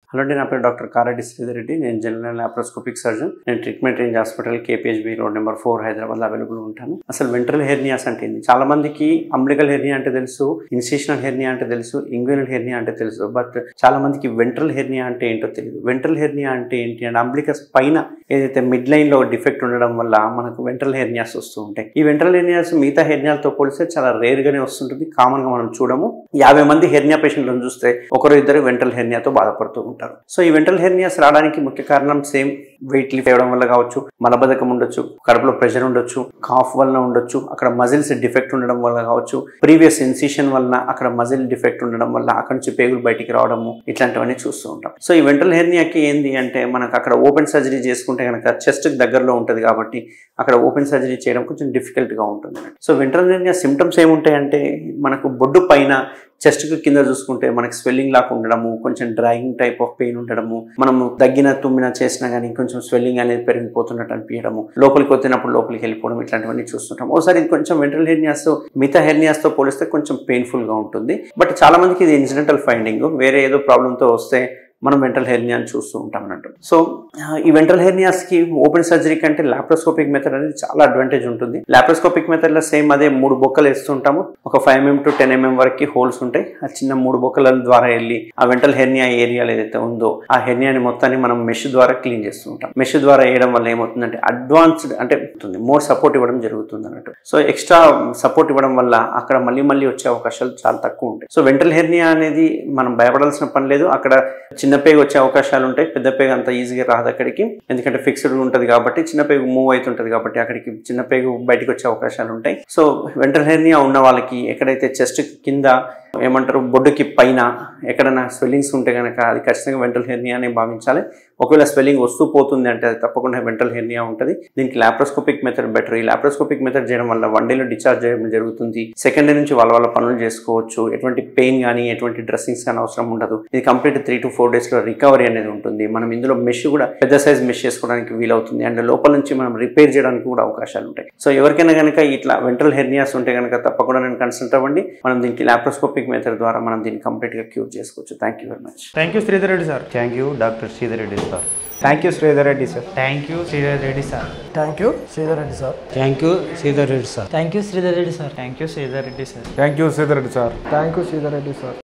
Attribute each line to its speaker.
Speaker 1: hello అండి నా పేరు డాక్టర్ కారెడ్డి శ్రీధర్ రెడ్డి నేను జనరల్ లాప్రోస్కోపిక్ సర్జన్ నేను treatment range hospital KPHB road number four Hyderabad available ఉంటాను అసలు వెంట్రల్ హెర్నియాస్ అంటే ఏంది చాలా మందికి అంబ్లికల్ హెర్నియా అంటే తెలుసు ఇన్సిషనల్ హెర్నియా అంటే తెలుసు ఇంగ్వినల్ హెర్నియా అంటే తెలుసు బట్ చాలా మందికి వెంట్రల్ హెర్నియా అంటే ఏంటో తెలియదు వెంట్రల్ హెర్నియా అంటే ఏంటి అంటే అంబ్లికస్ పైన ఏదైతే మిడ్ లైన్ లో డిఫెక్ట్ ఉండడం వల్ల మనకు వెంట్రల్ హెర్నియాస్ వస్తూ ఉంటాయి ఈ వెంట్రల్ హెర్నియాస్ మిగతా హెర్నియాలతో పోలిస్తే చాలా రేర్ గానే వస్తుంటుంది కామన్ గా మనం చూడము యాభై మంది హెర్నియా పేషెంట్లను చూస్తే ఒకరు ఇద్దరు వెంట్రల్ హెర్నియాతో బాధపడుతూ ఉంటారు సో ఈ వెంట్రల్ హెర్నియాస్ రావడానికి ముఖ్య కారణం సేమ్ వెయిట్ లిఫ్ట్ చేయడం వల్ల కావచ్చు మలబద్ధకం ఉండొచ్చు కడుపులో ప్రెషర్ ఉండొచ్చు కాఫ్ వలన ఉండొచ్చు అక్కడ మజిల్స్ డిఫెక్ట్ ఉండడం వల్ల కావచ్చు ప్రీవియస్ ఇన్సిషన్ వలన అక్కడ మజిల్ డిఫెక్ట్ ఉండడం వల్ల అక్కడ నుంచి పేగులు బయటికి రావడము ఇట్లాంటివన్నీ చూస్తూ ఉంటాం సో ఈ వెంట్రల్ హెర్నియాకి ఏంది అంటే మనకు అక్కడ ఓపెన్ సర్జరీ చేసుకుంటే కనుక చెస్ట్ దగ్గరలో ఉంటుంది కాబట్టి అక్కడ ఓపెన్ సర్జరీ చేయడం కొంచెం difficult గా ఉంటుంది సో వెంట్రల్ హెర్నియా సిమ్టమ్స్ ఏముంటాయంటే మనకు బొడ్డు పైన చెస్ట్కి కింద చూసుకుంటే మనకి స్వెల్లింగ్ లాగా ఉండడము కొంచెం డ్రైయింగ్ టైప్ ఆఫ్ పెయిన్ ఉండడము మనము దగ్గిన తుమ్మిన చేసినా కానీ కొంచెం స్వెల్లింగ్ అనేది పెరిగిపోతున్నట్టు అనిపించడము లోపలికి వచ్చినప్పుడు లోపలికి వెళ్ళిపోవడం ఇట్లాంటివన్నీ చూస్తుంటాం ఒకసారి ఇది కొంచెం వెంట్రల్ హెర్నియాస్ మిగతా హెర్నియాస్ తో పోలిస్తే కొంచెం పెయిన్ఫుల్ గా ఉంటుంది బట్ చాలా మందికి ఇది ఇన్సిడెంటల్ ఫైండింగ్ వేరే ఏదో ప్రాబ్లంతో వస్తే మనం వెంట్రల్ హెర్నియా అని చూస్తూ ఉంటాం అన్నట్టు సో ఆ, ఈ వెంట్రల్ హెర్నియాస్కి ఓపెన్ సర్జరీ కంటే లాప్రోస్కోపిక్ మెథడ్ అనేది చాలా అడ్వాంటేజ్ ఉంటుంది లాప్రోస్కోపిక్ మెథడ్లో సేమ్ అదే మూడు బొక్కలు వేస్తుంటాము ఒక five mm to ten mm వరకు హోల్స్ ఉంటాయి ఆ చిన్న మూడు బొక్కల ద్వారా వెళ్ళి ఆ వెంట్రల్ హెర్నియా ఏరియాలో ఏదైతే ఉందో ఆ హెర్నియాని మొత్తాన్ని మనం మెష్ ద్వారా క్లీన్ చేస్తూ ఉంటాం మెష్ ద్వారా వేయడం వల్ల ఏమవుతుందంటే అడ్వాన్స్డ్ అంటే మోర్ సపోర్ట్ ఇవ్వడం జరుగుతుంది అన్నట్టు సో ఎక్స్ట్రా సపోర్ట్ ఇవ్వడం వల్ల అక్కడ మళ్ళీ మళ్ళీ వచ్చే అవకాశాలు చాలా తక్కువ ఉంటాయి సో వెంట్రల్ హెర్నియా అనేది మనం భయపడాల్సిన పని లేదు అక్కడ చిన్న పేగు వచ్చే అవకాశాలు ఉంటాయి పెద్ద పేగు అంత ఈజీగా రాదు అక్కడికి ఎందుకంటే ఫిక్స్డ్ ఉంటుంది కాబట్టి చిన్న పేగు మూవ్ అవుతుంటుంది కాబట్టి అక్కడికి చిన్న పేగు బయటికి వచ్చే అవకాశాలు ఉంటాయి సో వెంట్రల్ హెర్నియా ఉన్న వాళ్ళకి ఎక్కడైతే చెస్ట్ కింద ఏమంటారు బొడ్డుకి పైన ఎక్కడైనా స్వెల్లింగ్స్ ఉంటే కనుక అది ఖచ్చితంగా వెంట్రల్ హెర్నియా అని భావించాలి ఒకవేళ స్వెల్లింగ్ వస్తూ పోతుంది అంటే అది తప్పకుండా వెంట్రల్ హెర్నియా ఉంటుంది దీనికి లాప్రోస్కోపిక్ మెథడ్ బెటర్ ఈ లాప్రోస్కోపిక్ మెథడ్ చేయడం వల్ల వన్ డేలో డిశ్చార్జ్ చేయడం జరుగుతుంది సెకండ్ డే నుంచి వాళ్ళ వాళ్ళ పనులు చేసుకోవచ్చు ఎటువంటి పెయిన్ కానీ ఎటువంటి డ్రెస్సింగ్స్ కానీ అవసరం ఉండదు ఇది complete three to four days లో రికవరీ అనేది ఉంటుంది మనం ఇందులో మెష్ కూడా పెద్ద సైజ్ మెష్ చేసుకోవడానికి వీలవుతుంది అండ్ లోపల నుంచి మనం రిపేర్ చేయడానికి కూడా అవకాశాలు ఉంటాయి సో ఎవరికైనా కనుక ఇట్లా వెంట్రల్ హెర్నియాస్ ఉంటే కనుక తప్పకుండా నేను కన్సల్ట్ అవ్వండి మనం దీనికి లాప్రోస్కోపిక్ మెథడ్ ద్వారా మనం దీన్ని కంప్లీట్ గా క్యూర్ చేసుకోవచ్చు thank you very much
Speaker 2: thank you Sridhar Reddy sir
Speaker 3: thank you doctor Sridhar Reddy sir
Speaker 4: thank you Sridhar Reddy sir
Speaker 2: thank you Sridhar Reddy sir
Speaker 5: thank you Sridhar Reddy sir
Speaker 6: thank you Sridhar Reddy sir
Speaker 7: thank you Sridhar Reddy sir
Speaker 2: thank you Sridhar Reddy sir
Speaker 4: thank you Sridhar Reddy sir
Speaker 5: thank you Sridhar Reddy sir